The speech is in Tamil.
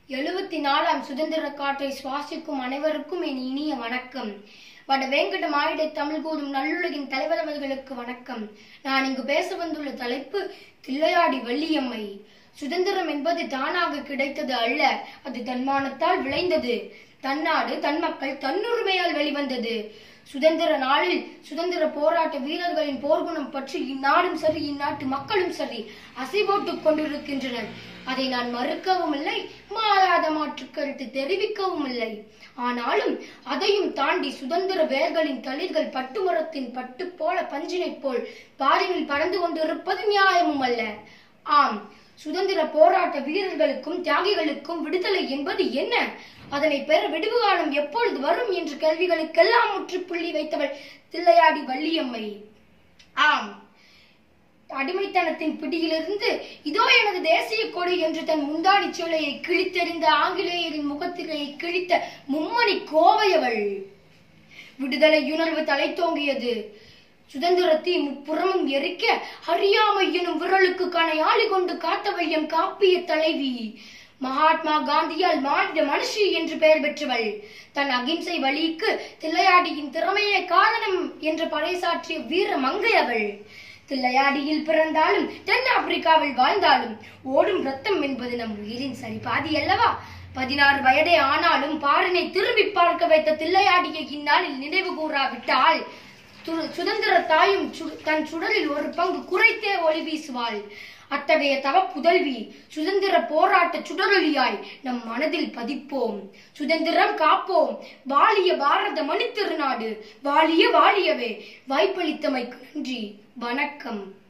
எழுபத்தி நாலாம் சுதந்திர காற்றை சுவாசிக்கும் அனைவருக்கும் என் இனிய வணக்கம் வட வேங்கட மாயிடை தமிழ் கூறும் நல்லுலகின் தலைவர் அவர்களுக்கு வணக்கம் நான் இங்கு பேச வந்துள்ள தலைப்பு தில்லையாடி வள்ளியம்மை சுதந்திரம் என்பது தானாக கிடைத்தது அல்ல அது தன்மானத்தால் விளைந்தது தன்னாடு தன் மக்கள் தன்னுரிமையால் வெளிவந்தது சுதந்திர நாளில் சுதந்திர போராட்ட வீரர்களின் போர்க்குணம் பற்றி இந்நாடும் சரி இந்நாட்டு மக்களும் சரி அசைபோட்டுக் கொண்டிருக்கின்றனர் அதை நான் மறுக்கவும் இல்லை மாறாத மாற்று கருத்து தெரிவிக்கவும் இல்லை ஆனாலும் அதையும் தாண்டி சுதந்திர வேர்களின் தளிர்கள் பட்டுமரத்தின் பட்டு போல பஞ்சினைப் போல் பாரினில் பறந்து கொண்டிருப்பது நியாயமும் அல்ல ஆம் சுதந்திர போராட்ட வீரர்களுக்கும் தியாகிகளுக்கும் விடுதலை என்பது என்ன அதனை பெற விடுவு காலம் எப்பொழுது வரும் என்ற கேள்விகளுக்கெல்லாம் முற்றுப்புள்ளி வைத்தவள் தில்லையாடி வள்ளியம்மை ஆம் அடிமைத்தனத்தின் பிடியிலிருந்து இதோ எனது தேசிய கொடி என்று தன் முந்தாடி சோலையை கிழித்தெறிந்த ஆங்கிலேயரின் முகத்திரையை கிழித்த மும்மணி கோவையவள் விடுதலை உணர்வு தலை தோங்கியது சுதந்திரத்தை முப்புறமும் எரிக்க அறியாமை எனும் விரலுக்கு கணையாளி கொண்டு காத்தவள் எம் காப்பிய தலைவி மகாத்மா காந்தியால் மாநில மனுஷி என்று பெயர் பெற்றவள் தன் அகிம்சை வழிக்கு தில்லையாடியின் திறமையே காரணம் என்று பறைசாற்றிய வீர மங்கை அவள் தில்லையாடியில் பிறந்தாலும் தென் ஆப்பிரிக்காவில் வாழ்ந்தாலும் ஓடும் ரத்தம் என்பது நம் உயிரின் சரிபாதி அல்லவா பதினாறு வயதே ஆனாலும் பாரினை திரும்பி பார்க்க வைத்த தில்லையாடியை இந்நாளில் நினைவு கூறாவிட்டால் து- சுதந்திர தாயும் சு- தன் சுடரில் ஒரு பங்கு குறைத்தே ஒளி வீசுவாள் அத்தகைய தவ புதல்வி சுதந்திர போராட்ட சுடரொளியாய் நம் மனதில் பதிப்போம் சுதந்திரம் காப்போம் வாழிய பாரத மணித்திருநாடு வாழிய வாழியவே வாய்ப்பளித்தமைக்கு நன்றி வணக்கம்